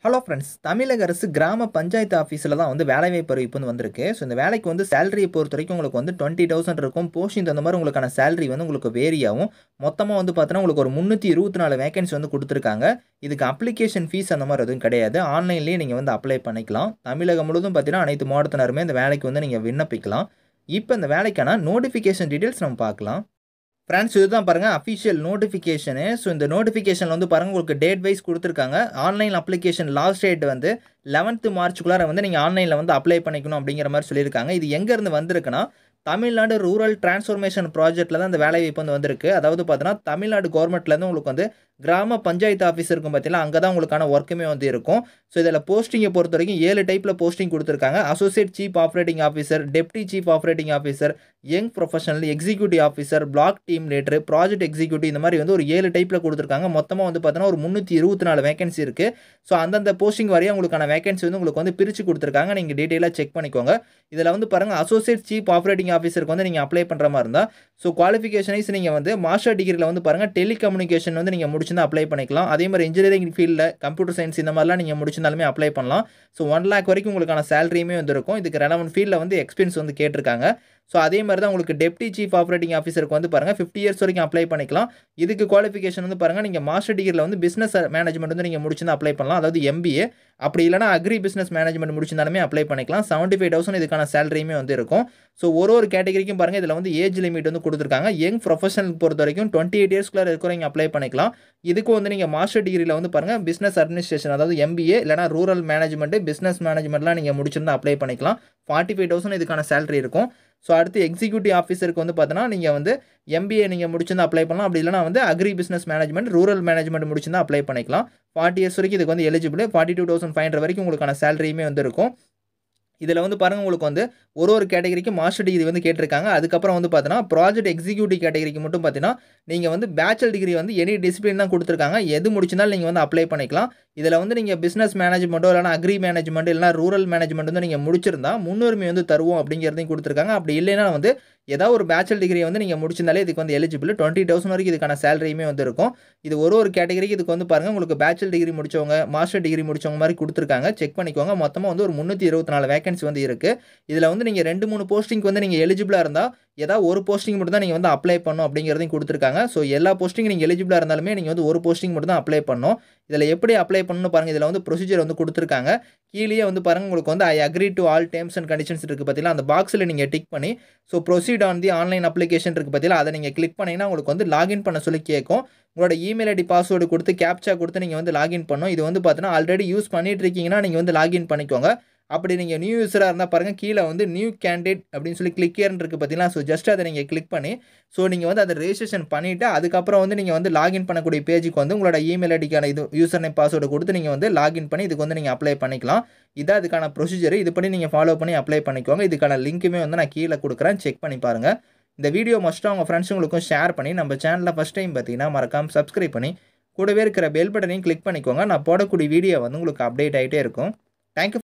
hello friends தமிழக அரசு கிராம பஞ்சாயத்து ஆஃபீஸில் தான் வந்து வேலைவாய்ப்பு அறிவிப்பு வந்து வந்திருக்கு ஸோ இந்த வேலைக்கு வந்து சேலரியை பொறுத்த வரைக்கும் உங்களுக்கு வந்து டுவெண்ட்டி தௌசண்ட் இருக்கும் போஸ்டிங் தகுந்த மாதிரி உங்களுக்கான சேலரி வந்து உங்களுக்கு வேரி ஆகும் மொத்தமாக வந்து பார்த்தீங்கன்னா உங்களுக்கு ஒரு முந்நூற்றி இருபத்தி நாலு வேகன்சி வந்து கொடுத்துருக்காங்க இதுக்கு அப்ளிகேஷன் ஃபீஸ் அந்த மாதிரி எதுவும் கிடையாது ஆன்லைன்லேயே நீங்கள் வந்து அப்ளை பண்ணிக்கலாம் தமிழகம் முழுவதும் பார்த்தீங்கன்னா அனைத்து மாவட்டத்தினருமே இந்த வேலைக்கு வந்து நீங்கள் விண்ணப்பிக்கலாம் இப்போ இந்த வேலைக்கான நோட்டிஃபிகேஷன் டீட்டெயில்ஸ் நம்ம பார்க்கலாம் ஃப்ரெண்ட்ஸ் இதுதான் பாருங்கள் அஃபிஷியல் நோட்டிஃபிகேஷனு ஸோ இந்த நோட்டிஃபிகேஷனில் வந்து பாருங்கள் உங்களுக்கு டேட் வைஸ் கொடுத்துருக்காங்க ஆன்லைன் அப்ளிகேஷன் லாஸ்ட் டேட் வந்து லெவன்த்து மார்ச்சுக்குள்ளார வந்து நீங்கள் ஆன்லைனில் வந்து அப்ளை பண்ணிக்கணும் அப்படிங்கிற மாதிரி சொல்லியிருக்காங்க இது எங்கேருந்து வந்திருக்குன்னா தமிழ்நாடு ரூரல் டிரான்ஸ்ஃபர்மேஷன் ப்ராஜெக்ட்டில் தான் இந்த வேலை வாய்ப்பு வந்து வந்திருக்கு அதாவது பார்த்தீங்கன்னா தமிழ்நாடு கவர்மெண்ட்லேருந்து உங்களுக்கு வந்து கிராம பஞ்சாயத்து ஆஃபீஸ் இருக்கும் பார்த்தீங்கன்னா அங்கே தான் உங்களுக்கான ஒர்க்குமே வந்து இருக்கும் ஸோ இதில் போஸ்டிங்கை பொறுத்த வரைக்கும் ஏழு டைப்பில் போஸ்டிங் கொடுத்துருக்காங்க associate chief operating officer deputy chief operating officer young professional executive officer block team leader project executive இந்த மாதிரி வந்து ஒரு ஏழு டைப்பில் கொடுத்துருக்காங்க மொத்தமாக வந்து பார்த்தீங்கன்னா ஒரு முந்நூற்றி இருபத்தி நாலு வேகன்சி இருக்குது ஸோ அந்தந்த போஸ்டிங் வரையும் உங்களுக்கான வேகன்சி வந்து உங்களுக்கு வந்து பிரித்து கொடுத்துருக்காங்க நீங்கள் டீட்டெயிலாக செக் பண்ணிக்கோங்க இதில் வந்து பாருங்கள் அசோசியேட் சீஃப் ஆப்ரேட்டிங் ஆஃபீஸருக்கு வந்து நீங்கள் அப்ளை பண்ணுற மாதிரி இருந்தால் ஸோ குவாலிஃபிகேஷனைஸ் நீங்கள் வந்து மாஸ்டர் டிகிரியில் வந்து பாருங்கள் டெலிகம்யூனிகேஷன் வந்து நீங்கள் முடிச்சிருந்தா அப்ளை பண்ணிக்கலாம் அதே மாதிரி இன்ஜினியரிங் ஃபீல்டில் கம்ப்யூட்டர் சயின்ஸ் இந்த மாதிரிலாம் நீங்கள் முடிச்சிருந்தாலுமே அப்ளை பண்ணலாம் ஸோ ஒன் லேக் வரைக்கும் உங்களுக்கான சேலரியுமே வந்து இருக்கும் இதுக்கு ரெலவன் ஃபீல்டில் வந்து எக்ஸ்பீரியன்ஸ் வந்து கேட்டிருக்காங்க ஸோ அதே மாதிரி தான் உங்களுக்கு டெப்டி சீஃப் ஆப்ரேட்டிங் ஆஃபீஸருக்கு வந்து பாருங்கள் ஃபிஃப்டி இயர்ஸ் வரைக்கும் அப்ளை பண்ணிக்கலாம் இதுக்கு குவாலிஃபிகேஷன் வந்து பாருங்கள் நீங்கள் மாஸ்டர் டிகிரியில் வந்து பிஸ்னஸ் மேனேஜ்மெண்ட் வந்து நீங்கள் முடிச்சிருந்தா அப்ளை பண்ணலாம் அதாவது எம்பிஏ அப்படி இல்லைனா அக்ரி பிஸ்னஸ் மேனேஜ்மெண்ட் முடிச்சிருந்தாலுமே அப்ளை பண்ணிக்கலாம் செவன்ட்டி ஃபைவ் தௌசண்ட் இதுக்கான சேலரியுமே வந்து இருக்கும் ஸோ ஒரு ஒரு கேட்டகரிக்கும் பாருங்கள் இதில் வந்து ஏஜ் லிமிட் வந்து கொடுத்துருக்காங்க யங் ப்ரொஃபஷனல் பொறுத்த வரைக்கும் டுவெண்ட்டி எயிட் இயர்ஸ்க்குள்ள இருக்கிறவங்க அப்ளை பண்ணிக்கலாம் இதுக்கும் வந்து நீங்கள் மாஸ்டர் டிகிரியில் வந்து பாருங்கள் பிஸ்னஸ் அட்மினிஸ்ட்ரேஷன் அதாவது எம்பிஏ இல்லைனா ரூரல் மேனேஜ்மெண்ட் பிஸ்னஸ் மேனேஜ்மெண்ட்லாம் நீங்கள் முடிச்சிருந்தா அப்ளை பண்ணிக்கலாம் ஃபார்ட்டி ஃபைவ் தௌசண்ட் இதுக்கான சேலரி இருக்கும் ஸோ அடுத்து எக்ஸிக்யூட்டிவ் ஆஃபீஸருக்கு வந்து பார்த்தீங்கன்னா நீங்கள் வந்து எம்பிஏ நீங்கள் முடிச்சிருந்தா அப்ளை பண்ணலாம் அப்படி இல்லைனா வந்து agri business management rural management முடிச்சிருந்தா அப்ளை பண்ணிக்கலாம் ஃபார்ட்டி இயர்ஸ் வரைக்கும் இதுக்கு வந்து eligible forty two thousand five hundred வரைக்கும் உங்களுக்கான சேலரியுமே வந்து இருக்கும் இதில் வந்து பாருங்கள் உங்களுக்கு வந்து ஒரு ஒரு கேட்டகரிக்கு மாஸ்டர் டிகிரி வந்து கேட்டிருக்காங்க அதுக்கப்புறம் வந்து பார்த்தீங்கன்னா ப்ராஜெக்ட் எக்ஸிக்யூட்டிவ் கேட்டகரிக்கு மட்டும் பார்த்தீங்கன்னா நீங்கள் வந்து பேச்சுலர் டிகிரி வந்து எனி டிசிப்ளின் தான் கொடுத்துருக்காங்க எது முடிச்சிருந்தாலும் நீங்கள் வந்து அப்ளை பண்ணிக்கலாம் இதில் வந்து நீங்கள் பிஸ்னஸ் மேனேஜ்மெண்ட்டோ இல்லைனா அக்ரி மேனேஜ்மெண்ட் இல்லைனா ரூரல் மேனேஜ்மெண்ட் வந்து நீங்கள் முடிச்சிருந்தா முன்னுரிமை வந்து தருவோம் அப்படிங்கிறதையும் கொடுத்துருக்காங்க அப்படி இல்லைன்னா வந்து ஏதாவது ஒரு பேச்சுலர் டிகிரி வந்து நீங்கள் முடிச்சிருந்தாலே இதுக்கு வந்து எலிஜிபிள் டுவெண்ட்டி தௌசண்ட் வரைக்கும் இதுக்கான சேலரியுமே வந்து இருக்கும் இது ஒரு ஒரு கேட்டகரிக்கு இதுக்கு வந்து பாருங்கள் உங்களுக்கு பேச்சுலர் டிகிரி முடிச்சவங்க மாஸ்டர் டிகிரி முடிச்சவங்க மாதிரி கொடுத்துருக்காங்க செக் பண்ணிக்கோங்க மொத்தமாக வந்து ஒரு முந்நூற்றி இருபத்தி நாலு வேகன்சி வந்து இருக்குது இதில் வந்து நீங்கள் ரெண்டு மூணு போஸ்டிங் வந்து நீங்கள் எலிஜிபிளாக இருந்தால் ஏதாவது ஒரு போஸ்டிங் மட்டும் தான் நீங்கள் வந்து அப்ளை பண்ணும் அப்படிங்கிறதையும் கொடுத்துருக்காங்க ஸோ எல்லா போஸ்டிங் நீங்கள் எலிஜிபிளாக இருந்தாலுமே நீங்கள் வந்து ஒரு போஸ்டிங் மட்டும் தான் அப்ளை பண்ணணும் இதில் எப்படி அப்ளை பண்ணணும் பாருங்கள் இதில் வந்து ப்ரொசீஜர் வந்து கொடுத்துருக்காங்க கீழே வந்து பாருங்கள் உங்களுக்கு வந்து I agree to all terms and conditions இருக்குது பார்த்தீங்களா அந்த பாக்ஸில் நீங்கள் டிக் பண்ணி so proceed on the online application இருக்குது பார்த்தீங்களா அதை நீங்கள் கிளிக் பண்ணிங்கன்னா உங்களுக்கு வந்து லாகின் பண்ண சொல்லி கேட்கும் உங்களோட இமெயில் ஐடி பாஸ்வேர்டு கொடுத்து கேப்சா கொடுத்து நீங்கள் வந்து லாகின் பண்ணணும் இது வந்து பார்த்தீங்கன்னா ஆல்ரெடி யூஸ் பண்ணிட்டு இருக்கீங்கன்னா நீங்கள் வந்து லாகின் பண்ணிக்கோங்க அப்படி நீங்கள் நியூ யூஸராக இருந்தால் பாருங்கள் கீழே வந்து நியூ கேண்டிடேட் அப்படின்னு சொல்லி கிளிக் ஏர்னு இருக்குது பார்த்தீங்களா ஸோ ஜஸ்ட் அதை நீங்கள் கிளிக் பண்ணி ஸோ நீங்கள் வந்து அதை ரெஜிஸ்ட்ரேஷன் பண்ணிவிட்டு அதுக்கப்புறம் வந்து நீங்கள் வந்து லாகின் பண்ணக்கூடிய பேஜுக்கு வந்து உங்களோட இமெயில் ஐடிக்கான இது யூசர் நேம் பாஸ்வேர்டு கொடுத்து நீங்கள் வந்து லாகின் பண்ணி இதுக்கு வந்து நீங்கள் அப்ளை பண்ணிக்கலாம் இதான் இதுக்கான ப்ரொசீஜர் இது பண்ணி நீங்கள் ஃபாலோ பண்ணி அப்ளை பண்ணிக்கோங்க இதுக்கான லிங்க்குமே வந்து நான் கீழே கொடுக்குறேன் செக் பண்ணி பாருங்கள் இந்த வீடியோ மஸ்ட்டாக உங்கள் ஃப்ரெண்ட்ஸுங்களுக்கும் ஷேர் பண்ணி நம்ம சேனலில் ஃபஸ்ட் டைம் பார்த்தீங்கன்னா மறக்காமல் சப்ஸ்கிரைப் பண்ணி கூடவே இருக்கிற பெல் பட்டனையும் கிளிக் பண்ணிக்கோங்க நான் போடக்கூடிய வீடியோ வந்து உங்களுக்கு அப்டேட் ஆகிட்டே இருக்கும் தேங்க்யூ